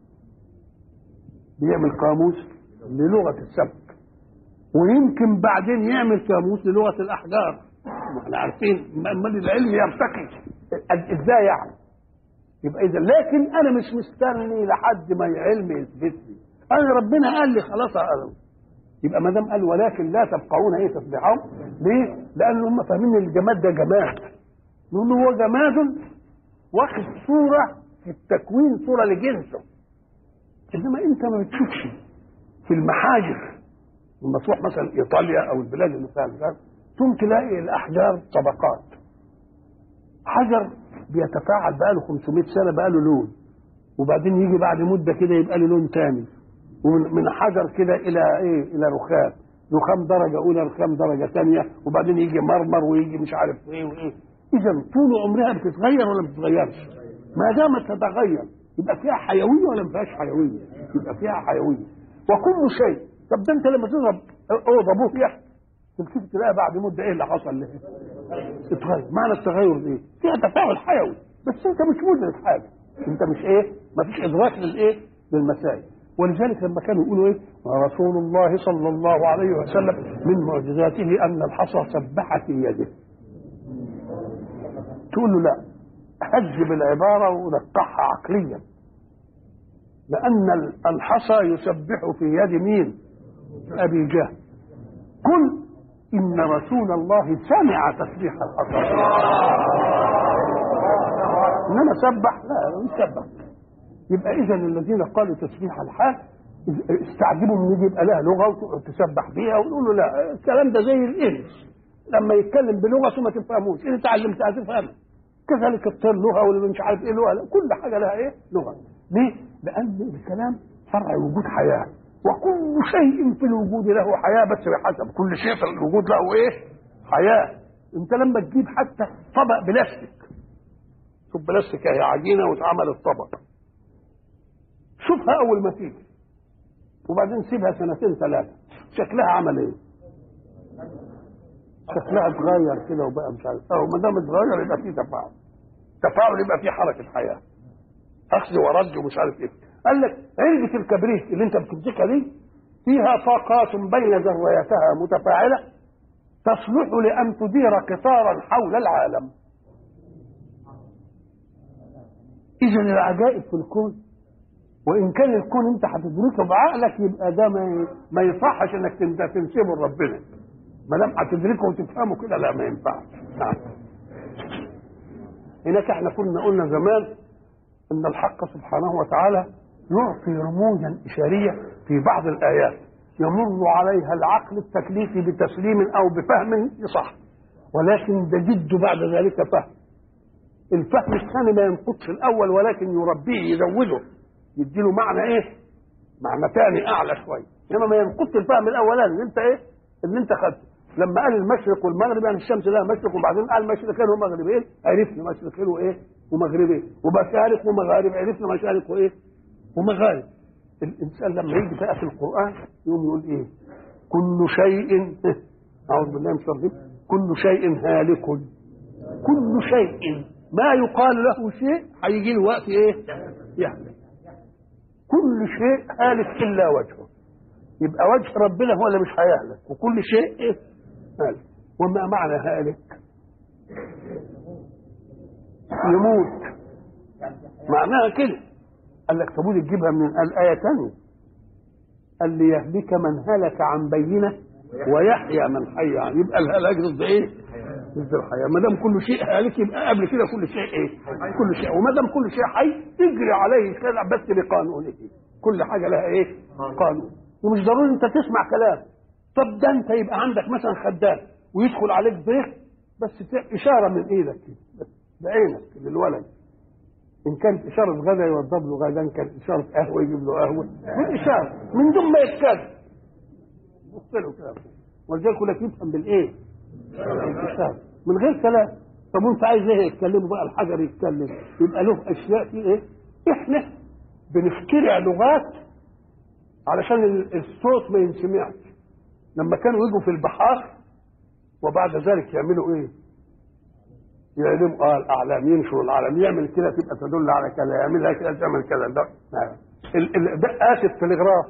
بيعمل قاموس للغه السمك ويمكن بعدين يعمل قاموس للغه الاحجار ما احنا عارفين امال العلم يرتقي ازاي يعني يبقى اذا لكن انا مش مستني لحد ما العلم يثبت لي انا ربنا قال لي خلاص أعلم. يبقى ما دام قال ولكن لا تفقهون ايه تسبيحهم ليه؟ لان هم فاهمين ان الجماد ده جماد نقول له هو جماد واخد صوره في التكوين صوره لجنسه انما انت ما بتشوفش في المحاجر لما تروح مثلا ايطاليا او البلاد اللي فيها الغرب ثم تلاقي الاحجار طبقات حجر بيتفاعل بقاله 500 سنه بقاله لون وبعدين يجي بعد مده كده يبقى له لون تاني ومن من حجر كده الى ايه الى رخام رخام درجه اولى رخام درجه ثانيه وبعدين يجي مرمر ويجي مش عارف ايه وايه اذا طول عمرها بتتغير ولا ما بتتغيرش ما دامت تتغير يبقى فيها حيويه ولا ما فيهاش حيويه يبقى فيها حيويه وكل شيء طب ده انت لما تضرب اوضه ابوه تمسك تلاقي بعد مده ايه اللي حصل له اتغير معنى التغير ايه فيها تفاعل حيوي بس انت مش مدرك حاجه انت مش ايه ما فيش ادراك للايه للمسائل ولذلك لما كانوا يقولوا ايه رسول الله صلى الله عليه وسلم من معجزاته ان الحصى سبح في يده تقول له لا هذب العباره ونقحها عقليا لان الحصى يسبح في يد مين ابي جهل قل ان رسول الله سمع تسبيح الحصى انما سبح لا مش سبح يبقى اذا الذين قالوا تسبيح الحال استعجبوا ان يجي يبقى لها لغه وتسبح بيها ويقولوا له لا الكلام ده زي الانس لما يتكلم بلغته ما تفهموش ان تعلمتها تفهمها كذلك الطير لغه واللي مش عارف ايه لغه لا، كل حاجه لها ايه لغه ليه؟ لان الكلام فرع وجود حياه وكل شيء في الوجود له حياه بس بحسب كل شيء في الوجود له ايه؟ حياه انت لما تجيب حتى طبق بلاستيك شوف بلاستيك اهي عجينه واتعملت طبق شوفها اول ما تيجي وبعدين سيبها سنتين ثلاثه شكلها عمل ايه؟ شكلها اتغير كده وبقى مش عارف اه ما دام اتغير يبقى فيه تفاعل تفاعل يبقى فيه حركه حياه اخذ ورد ومش عارف ايه قال لك علبه الكبريت اللي انت بتمسكها دي فيها طاقات بين ذرياتها متفاعله تصلح لان تدير قطارا حول العالم اذا العجائب في الكون وان كان الكون انت هتدركه بعقلك يبقى ده ما ما يصحش انك تنت- تنسبه لربنا ما دام هتدركه وتفهمه كده لا ما ينفعش نعم هناك احنا كنا قلنا زمان ان الحق سبحانه وتعالى يعطي رموزا اشاريه في بعض الايات يمر عليها العقل التكليفي بتسليم او بفهم يصح ولكن ده جد بعد ذلك فهم الفهم الثاني ما ينقضش الاول ولكن يربيه يزوده يديله معنى ايه؟ معنى ثاني اعلى شويه انما ما ينقضش الفهم الاولاني اللي انت ايه؟ اللي انت خدته لما قال المشرق والمغرب يعني الشمس لها مشرق وبعدين قال مشرقين ومغربين عرفنا مشرقين وايه؟ ومغربين ومشارق ومغارب عرفنا مشارق وايه؟ ومغارب الانسان لما يجي بقى في القران يقوم يقول ايه؟ كل شيء اعوذ بالله من الشيطان الرجيم كل شيء هالك كل شيء ما يقال له شيء هيجي له وقت ايه؟ يهلك كل شيء هالك الا وجهه يبقى وجه ربنا هو اللي مش هيهلك وكل شيء ايه؟ هالك وما معنى هالك؟ يموت معناها كده قال لك طب ودي تجيبها من الآية ثانية قال ليهلك من هلك عن بينة ويحيى من حي عن يبقى الهلاك ضد ايه؟ ضد الحياة ما دام كل شيء هالك يبقى قبل كده كل شيء ايه؟ كل شيء وما دام كل شيء حي تجري عليه كده بس بقانونه كل حاجة لها ايه؟ قانون ومش ضروري انت تسمع كلام طب ده انت يبقى عندك مثلا خدام ويدخل عليك ضيف بس ت- اشاره من ايدك كده بس بعينك للولد ان كانت اشاره غدا يوضب له غدا ان كانت اشاره قهوه يجيب له قهوه من اشاره من دون ما يتكلم بص له كده ولذلك يقول لك يفهم بالايه؟ الاشاره من غير كلام طب وانت عايز ايه يتكلموا بقى الحجر يتكلم يبقى له اشياء في ايه؟ احنا بنخترع لغات علشان ال- الصوت ما ينسمعش لما كانوا يجوا في البحار وبعد ذلك يعملوا ايه؟ يعلموا اه الاعلام ينشروا الاعلام يعمل كده تبقى تدل على كذا يعملها كده تعمل كذا ده نعم. ال- ال- دقات التلغراف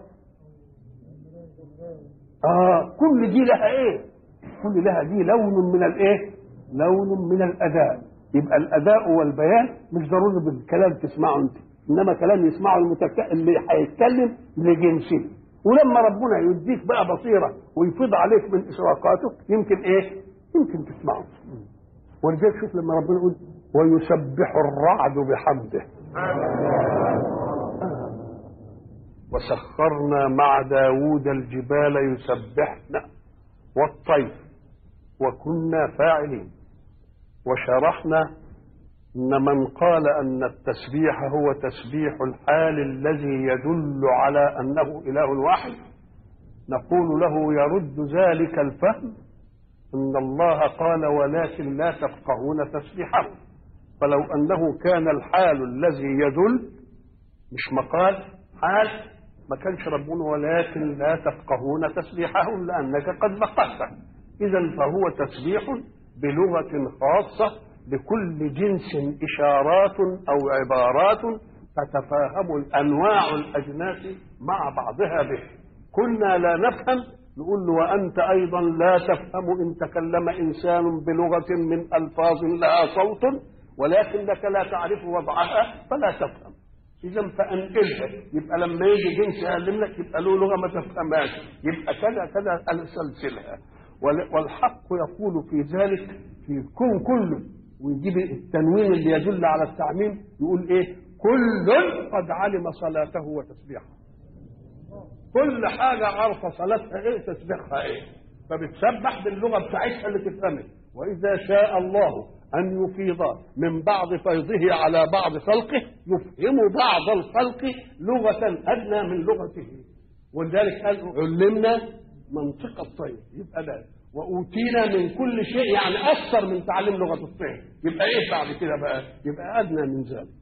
اه كل دي لها ايه؟ كل لها دي لون من الايه؟ لون من الاداء يبقى الاداء والبيان مش ضروري بالكلام تسمعه انت انما كلام يسمعه المتك... اللي هيتكلم لجنسه ولما ربنا يديك بقى بصيره ويفيض عليك من اشراقاته يمكن ايه؟ يمكن تسمعه ولذلك شوف لما ربنا يقول ويسبح الرعد بحمده وسخرنا مع داود الجبال يسبحن والطير وكنا فاعلين وشرحنا ان من قال ان التسبيح هو تسبيح الحال الذي يدل على انه اله واحد نقول له يرد ذلك الفهم ان الله قال ولكن لا تفقهون تسبيحه فلو انه كان الحال الذي يدل مش مقال حال ما كانش ربنا ولكن لا تفقهون تسبيحهم لانك قد فقهته اذا فهو تسبيح بلغه خاصه لكل جنس اشارات او عبارات تتفاهم الانواع الاجناس مع بعضها به كنا لا نفهم نقول له وانت ايضا لا تفهم ان تكلم انسان بلغه من الفاظ لها صوت ولكنك لا تعرف وضعها فلا تفهم اذا فانقلها يبقى لما يجي جنس يعلم لك يبقى له لغه ما تفهمهاش يبقى كذا كذا اسلسلها وال- والحق يقول في ذلك في الكون كله ويجيب التنوين اللي يدل على التعميم يقول ايه كل قد علم صلاته وتسبيحه كل حاجة عارفة صلاتها ايه تسبيحها ايه فبتسبح باللغة بتاعتها اللي تفهمها وإذا شاء الله أن يفيض من بعض فيضه على بعض خلقه يفهم بعض الخلق لغة أدنى من لغته ولذلك قال علمنا منطق الطير يبقى ده وأوتينا من كل شيء يعني أكثر من تعليم لغة الطير يبقى إيه بعد كده بقى يبقى أدنى من ذلك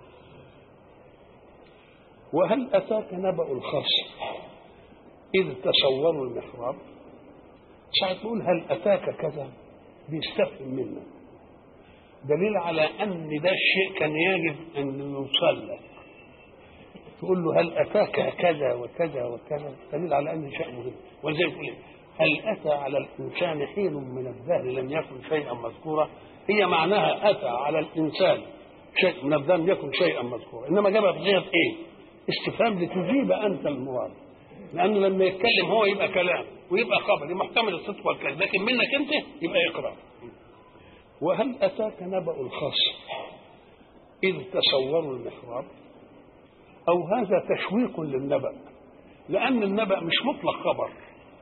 وهل أتاك نبأ الخصم إذ تصوروا المحراب ساعة تقول هل أتاك كذا بيستفهم منا دليل على أن ده الشيء كان يجب أن يوصل لك تقول له هل أتاك كذا وكذا وكذا دليل على أن شيء مهم ولذلك يقول إيه؟ هل أتى على الإنسان حين من الدهر لم يكن شيئا مذكورا هي معناها أتى على الإنسان شيء من الدهر لم يكن شيئا مذكورا إنما جابها بصيغة إيه؟ استفهام لتجيب أنت المراد لأنه لما يتكلم هو يبقى كلام ويبقى خبر محتمل الصدق والكذب لكن منك أنت يبقى إقرار وهل أتاك نبأ الخصم إذ تصوروا المحراب أو هذا تشويق للنبأ لأن النبأ مش مطلق خبر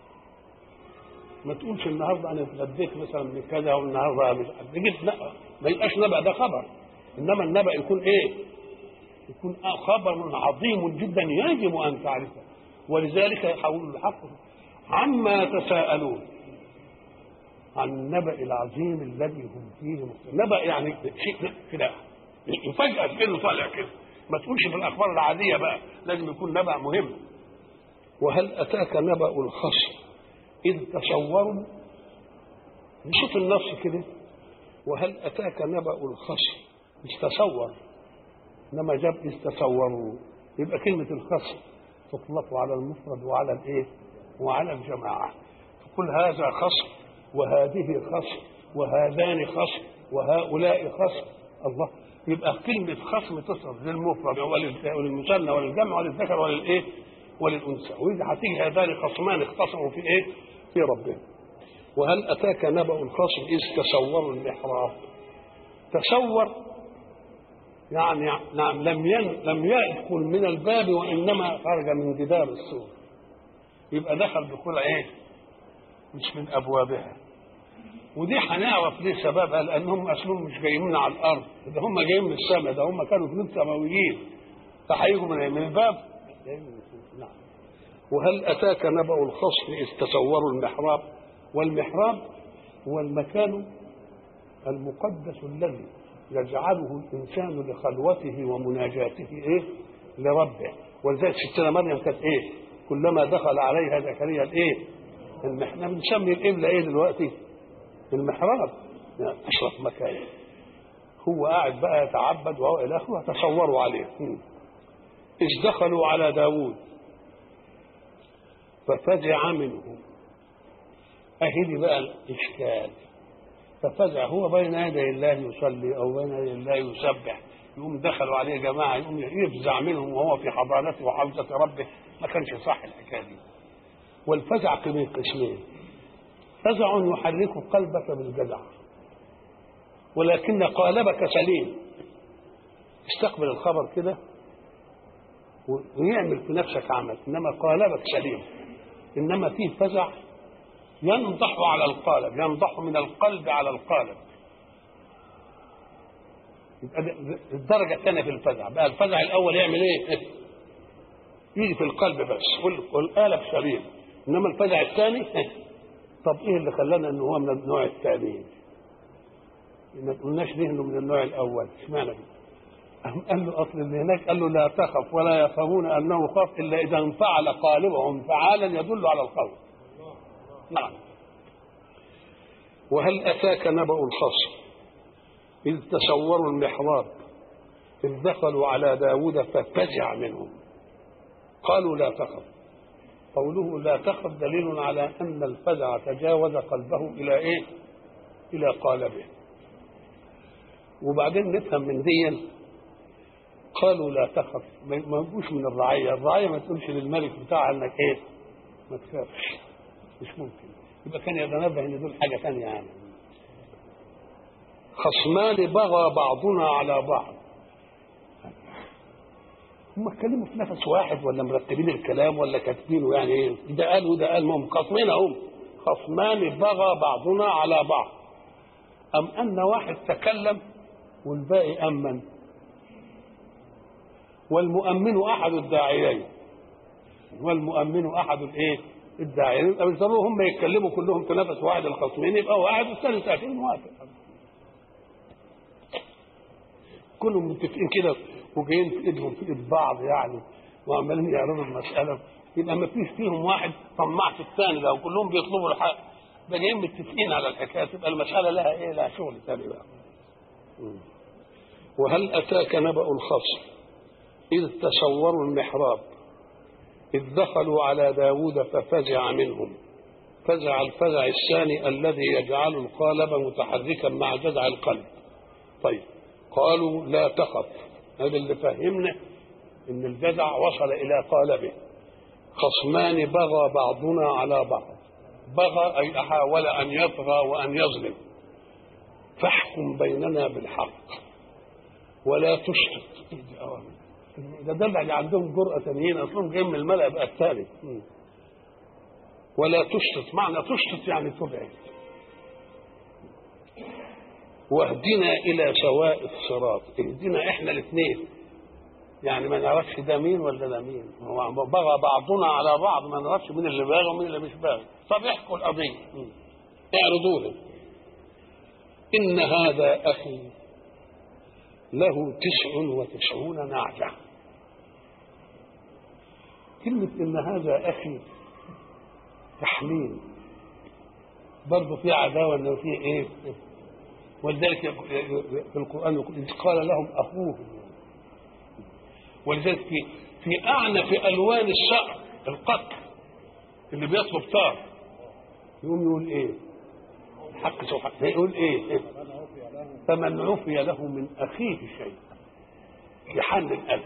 ما تقولش النهارده انا اتغديت مثلا من كذا والنهارده مش جبت لا ما يبقاش نبأ ده خبر انما النبأ يكون ايه؟ يكون خبر عظيم جدا يجب ان تعرفه ولذلك يحول الحق عما يتساءلون عن النبأ العظيم الذي هم فيه مختلفون نبأ يعني شيء كده يفاجئك كده طالع كده ما تقولش في الاخبار العاديه بقى لازم يكون نبأ مهم وهل اتاك نبأ الخصم إذ تصوروا بصوت النص كده وهل أتاك نبأ الخصم مش تصور إنما جاب إذ تصوروا يبقى كلمة الخصم تطلق على المفرد وعلى الإيه؟ وعلى الجماعة تقول هذا خصم وهذه خصم وهذان خصم وهؤلاء خصم الله يبقى كلمة خصم تصل للمفرد وللمثنى وللجمع وللذكر وللإيه؟ وللأنثى وإذا هتيجي هذان خصمان اختصموا في إيه؟ في ربهم وهل أتاك نبأ الخصم إذ تصوروا المحراب تصور يعني نعم لم ين لم يدخل من الباب وإنما خرج من جدار السور يبقى دخل دخول إيه؟ مش من أبوابها ودي هنعرف ليه سببها لأن هم أصلهم مش جايين من على الأرض ده هم جايين من السماء ده هم كانوا جنود سماويين فهيجوا من من الباب نعم وهل أتاك نبأ الخصم إذ تصوروا المحراب والمحراب هو المكان المقدس الذي يجعله الإنسان لخلوته ومناجاته إيه لربه ولذلك ستنا مريم كانت إيه كلما دخل عليها زكريا الإيه احنا بنسمي القبلة إيه دلوقتي المحراب يعني أشرف مكان هو قاعد بقى يتعبد وهو إلى آخره تصوروا عليه إذ دخلوا على داوود ففزع منه أهدي بقى الإشكال ففزع هو بين يدي الله يصلي أو بين يدي الله يسبح يقوم دخلوا عليه جماعة يقوم يفزع منهم وهو في حضانته وحوزة ربه ما كانش صح الحكاية دي والفزع قسمين قسمين فزع يحرك قلبك بالجزع ولكن قالبك سليم استقبل الخبر كده ويعمل في نفسك عمل انما قالبك سليم انما فيه فزع ينضح على القالب ينضح من القلب على القالب الدرجة الثانية في الفزع بقى الفزع الأول يعمل إيه؟ يجي في القلب بس والقالب سليم إنما الفزع الثاني طب إيه اللي خلانا إن هو من النوع الثاني؟ ما قلناش ليه إنه من النوع الأول؟ اشمعنى قال له اصل اللي هناك قال له لا تخف ولا يفهمون انه خاف الا اذا انفعل قالبهم انفعالا يدل على الخوف. نعم. وهل اتاك نبأ الخصم إذ تصوروا المحراب إذ دخلوا على داود ففزع منهم قالوا لا تخف قوله لا تخف دليل على أن الفزع تجاوز قلبه إلى إيه؟ إلى قالبه وبعدين نفهم من دي قالوا لا تخف ما يجوش من الرعية الرعية ما تقولش للملك بتاعها انك ايه ما تخافش مش ممكن يبقى كان يتنبه ان دول حاجة ثانية يعني خصمان بغى بعضنا على بعض هم اتكلموا في نفس واحد ولا مرتبين الكلام ولا كاتبينه يعني ايه ده قال وده قال هم خصمين هم خصمان بغى بعضنا على بعض أم أن واحد تكلم والباقي أمن والمؤمن أحد الداعيين والمؤمن أحد الإيه الداعية يبقى مش ضروري هم يتكلموا كلهم في نفس واحد الخصمين يبقى واحد والثاني ساكن موافق كلهم متفقين كده وجايين في ايدهم في ايد بعض يعني وعمالين يعرضوا المسألة يبقى ما فيش فيهم واحد طماع في الثاني لو كلهم بيطلبوا الحق ده جايين متفقين على الحكاية تبقى المسألة لها ايه لها شغل ثاني بقى وهل أتاك نبأ الخصم إذ تسوروا المحراب إذ دخلوا على داود ففزع منهم فزع الفزع الثاني الذي يجعل القالب متحركا مع جذع القلب طيب قالوا لا تخف هذا اللي فهمنا ان الجذع وصل الى قالبه خصمان بغى بعضنا على بعض بغى اي حاول ان يطغى وان يظلم فاحكم بيننا بالحق ولا تشطط دي أوامر. ده دل على عندهم جرأة تانيين اصلهم جايين من الملأ بقى الثالث ولا تشطط معنى تشطط يعني تبعد واهدنا الى سواء الصراط اهدنا احنا الاثنين يعني ما نعرفش ده مين ولا ده مين هو بغى بعضنا على بعض ما نعرفش مين اللي باغي ومين اللي مش باغي طب احكوا القضيه اعرضوها ان هذا اخي له تسع وتسعون نعجه كلمه ان هذا اخي تحميل برضه في عداوه انه في ايه ولذلك في القرآن يقول إذ قال لهم أخوهم ولذلك في في أعنف ألوان الشعر القتل اللي بيطلب طار يقوم يقول إيه؟ حق سبحانه يقول إيه؟ فمن عفي له من أخيه شيء يحن القلب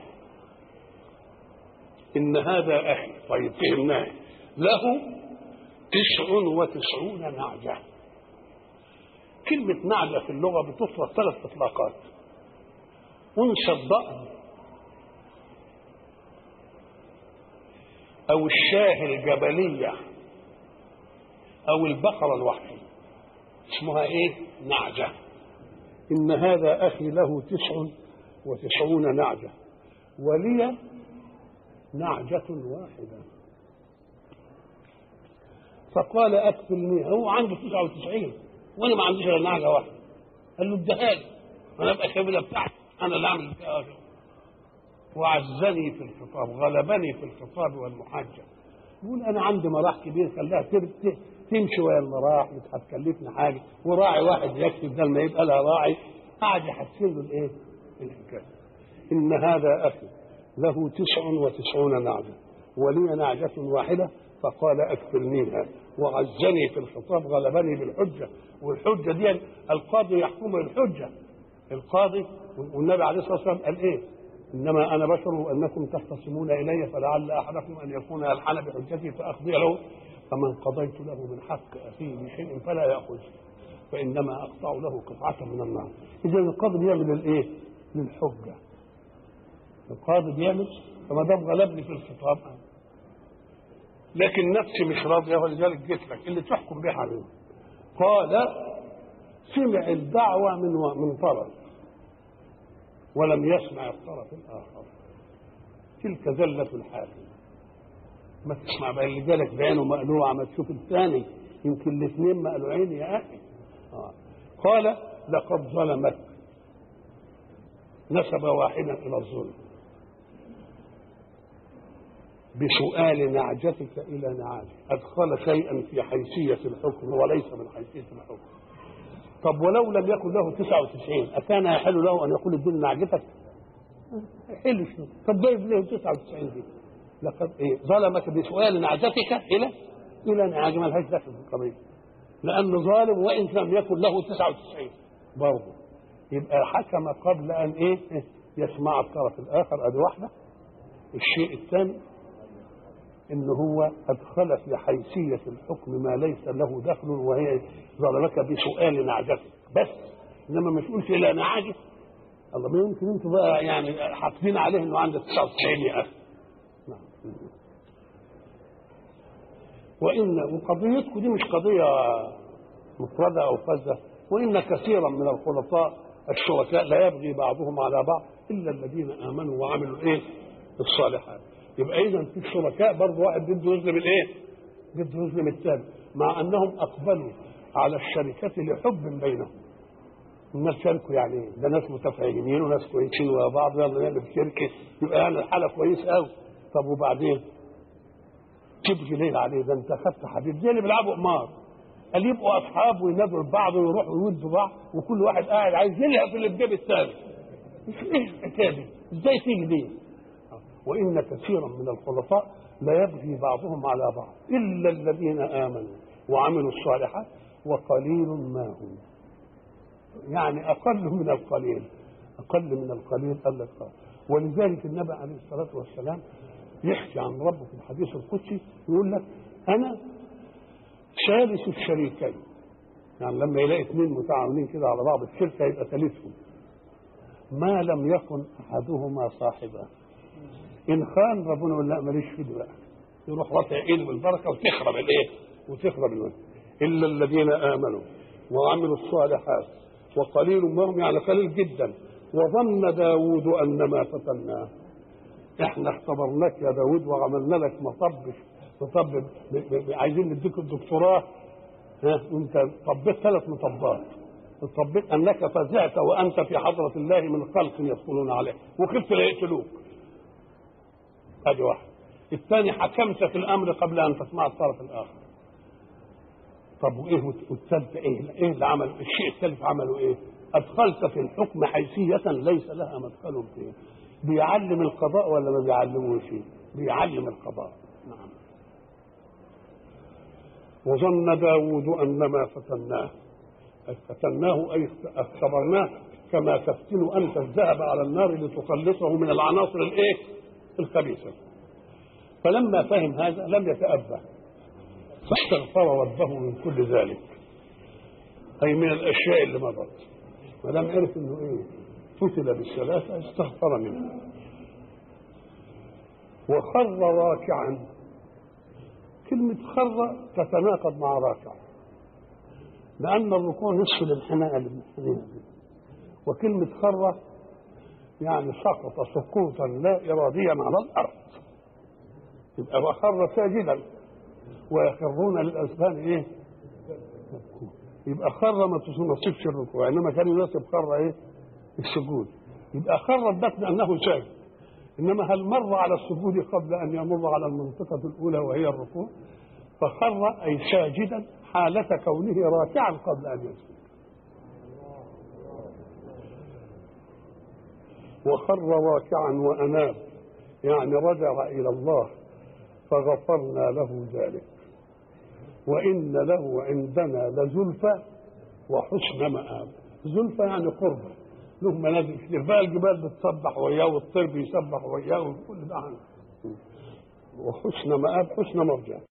إن هذا أخي طيب فهمناه له تسع وتسعون نعجه كلمة نعجة في اللغة بتطلق ثلاث إطلاقات أنثى الضأن أو الشاه الجبلية أو البقرة الوحشية اسمها إيه؟ نعجة إن هذا أخي له تسع وتسعون نعجة ولي نعجة واحدة فقال أكفلني هو عنده تسعة وتسعين وانا ما عنديش غير نعجه واحده قال له اديها لي انا ابقى الكبيره بتاعتي انا اللي اعمل فيها وعزني في الخطاب غلبني في الخطاب والمحاجه يقول انا عندي مراح كبير خليها تمشي ويا المراح مش هتكلفني حاجه وراعي واحد يكفي بدل ما يبقى لها راعي قاعد يحسن له الايه؟ الحكايه ان هذا اخي له تسع وتسعون نعجه ولي نعجه واحده فقال اكفلنيها وعزني في الخطاب غلبني بالحجه والحجه دي القاضي يحكم بالحجه القاضي والنبي عليه الصلاه والسلام قال ايه؟ انما انا بشر وانكم تختصمون الي فلعل احدكم ان يكون الحن بحجتي فاقضي له فمن قضيت له من حق اخيه بشيء فلا ياخذ فانما اقطع له قطعه من النار اذا القاضي بيعمل الايه؟ للحجه القاضي بيعمل فما دام غلبني في الخطاب لكن نفسي مش راضيه ولذلك جيت لك اللي تحكم بها عليه قال سمع الدعوه من من طرف ولم يسمع الطرف الاخر تلك زله الحاكم ما تسمع بقى اللي جالك بعينه مقلوعه ما تشوف الثاني يمكن الاثنين مقلوعين يا اخي آه. قال لقد ظلمك نسب واحدا الى الظلم بسؤال نعجتك إلى نعاجه أدخل شيئا في حيثية الحكم وليس من حيثية الحكم طب ولو لم يكن له 99 أكان يحل له أن يقول اديني نعجتك؟ حل شنو؟ طب جايب له 99 دي لقد إيه ظلمك بسؤال نعجتك إلى إلى نعاجه ما لهاش دخل في القضية لأنه ظالم وإن لم يكن له 99 برضه يبقى حكم قبل أن إيه يسمع الطرف الآخر أدي واحدة الشيء الثاني ان هو ادخل في حيثيه الحكم ما ليس له دخل وهي ظلمك بسؤال نعجته بس انما ما تقولش لا نعاجه الله ما يمكن انتوا بقى يعني حاطين عليه انه عنده 99 يا اخي نعم. وان وقضيتكم دي مش قضيه مفرده او فذه وان كثيرا من الخلطاء الشركاء لا يبغي بعضهم على بعض الا الذين امنوا وعملوا ايه الصالحات يبقى اذا في الشركاء برضه واحد بده يظلم الايه؟ بده يظلم الثاني مع انهم اقبلوا على الشركه لحب بينهم الناس شاركوا يعني ايه؟ ده ناس متفاهمين وناس كويسين ويا بعض يلا نعمل شركه يبقى يعني الحاله كويس قوي طب وبعدين تبغي ليه عليه ده انت اخذت حبيب زي اللي بيلعبوا قمار قال يبقوا اصحاب وينادوا لبعض ويروحوا يودوا بعض وكل واحد قاعد عايز يلهى في اللي في جيب الثاني ايه الحكايه دي؟ ازاي تيجي دي؟ وان كثيرا من الخلطاء لا يبغي بعضهم على بعض الا الذين امنوا وعملوا الصالحات وقليل ما هم يعني اقل من القليل اقل من القليل قال لك آه. ولذلك النبي عليه الصلاه والسلام يحكي عن ربه في الحديث القدسي يقول لك انا ثالث الشريكين يعني لما يلاقي اثنين متعاونين كده على بعض الشركه يبقى ثالثهم ما لم يكن احدهما صاحبه ان خان ربنا يقول لا ماليش فيه بقى يروح رافع ايده بالبركه وتخرب الايه؟ وتخرب الوجه الا الذين امنوا وعملوا الصالحات وقليل ما هم يعني قليل جدا وظن داود ان ما فتناه احنا اختبرناك يا داود وعملنا لك مطب مطب ب- ب- ب- عايزين نديك الدكتوراه ها وانت طبيت ثلاث مطبات طبيت انك فزعت وانت في حضره الله من خلق يدخلون عليه وخفت لا يقتلوك ادي واحد الثاني حكمت في الامر قبل ان تسمع الطرف الاخر طب وايه والثالث ايه ايه اللي عمل الشيء الثالث عمله ايه ادخلت في الحكم حيثيه ليس لها مدخل فيه بيعلم القضاء ولا ما بيعلموش بيعلم القضاء نعم وظن داود أن ما فتناه فتناه أي اختبرناه كما تفتن أنت الذهب على النار لتخلصه من العناصر الإيه؟ الخبيثة فلما فهم هذا لم يتأبى فاستغفر ربه من كل ذلك أي من الأشياء اللي مضت ما دام عرف إنه إيه؟ فتل بالثلاثة استغفر منها وخر راكعا كلمة خر تتناقض مع راكع لأن الركوع نصف الانحناء اللي بنحنيها دي وكلمة خر يعني سقط سقوطا لا إراديا على الأرض يبقى وخر ساجدا ويخرون للأذقان إيه؟ يبقى خر ما تنصبش الركوع إنما كان يناسب خر إيه؟ السجود يبقى خر البطن أنه ساجد إنما هل مر على السجود قبل أن يمر على المنطقة الأولى وهي الركوع فخر أي ساجدا حالة كونه راكعا قبل أن يسجد وخر راكعا وأناب يعني رجع إلى الله فغفرنا له ذلك وإن له عندنا لزلفى وحسن مآب زلفى يعني قربة له منازل كتير بقى الجبال بتسبح وياه والطير بيسبح وياه وكل ده عنه وحسن مآب حسن مرجع